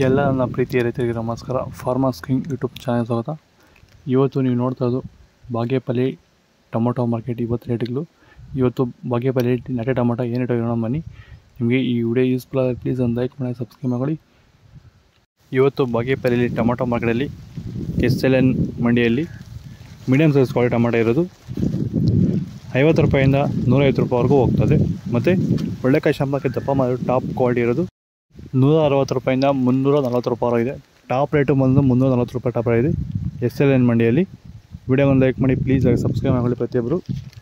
ಎಲ್ಲ ನನ್ನ ಪ್ರೀತಿಯ ರೈತರಿಗೆ ನಮಸ್ಕಾರ ಫಾರ್ಮರ್ಸ್ ಕಿಂಗ್ ಯೂಟ್ಯೂಬ್ ಚಾನಲ್ ಸ್ವಾಗತ ಇವತ್ತು ನೀವು ನೋಡ್ತಾ ಇರೋದು ಬಾಗೇಪಲ್ಲಿ ಟೊಮೊಟೊ ಮಾರ್ಕೆಟ್ ಇವತ್ತು ರೇಟ್ಗಳು ಇವತ್ತು ಬಾಗೇಪಲ್ಲಿ ನಾಟಿ ಟೊಮೊಟೊ ಏನು ರೇಟ್ ನೋಡೋಣ ಬನ್ನಿ ನಿಮಗೆ ಈ ವಿಡಿಯೋ ಯೂಸ್ಫುಲ್ ಆದರೆ ಪ್ಲೀಸ್ ಒಂದು ಲೈಕ್ ಮಾಡಿ ಸಬ್ಸ್ಕ್ರೈಬ್ ಮಾಡಿ ಇವತ್ತು ಬಾಗೇಪಲ್ಲಿ ಟೊಮೊಟೊ ಮಾರ್ಕೆಟಲ್ಲಿ ಎಸ್ ಎಲ್ ಎನ್ ಮಂಡಿಯಲ್ಲಿ ಮೀಡಿಯಮ್ ಸೈಜ್ ಕ್ವಾಲಿಟಿ ಟೊಮೊಟೊ ಇರೋದು ಐವತ್ತು ರೂಪಾಯಿಂದ ನೂರೈವತ್ತು ರೂಪಾಯಿವರೆಗೂ ಹೋಗ್ತದೆ ಮತ್ತು ಒಳ್ಳೆಕಾಯಿ ಶಂಬಕ್ಕೆ ದಪ್ಪ ಮಾಡಿ ಟಾಪ್ ಕ್ವಾಲಿಟಿ ಇರೋದು ನೂರ ಅರವತ್ತು ರೂಪಾಯಿಂದ ಮುನ್ನೂರ ನಲ್ವತ್ತು ರೂಪಾಯಿ ಇದೆ ಟಾಪ್ ರೇಟು ಬಂದು ಮುನ್ನೂರ ನಲ್ವತ್ತು ರೂಪಾಯಿ ಟಾಪ್ ಇದೆ ಎಸ್ ಎಲ್ ಎನ್ ಮಂಡಿಯಲ್ಲಿ ವಿಡಿಯೋ ಒಂದು ಲೈಕ್ ಮಾಡಿ ಪ್ಲೀಸ್ ಆಗಿ ಸಬ್ಸ್ಕ್ರೈಬ್ ಮಾಡಿ ಪ್ರತಿಯೊಬ್ಬರು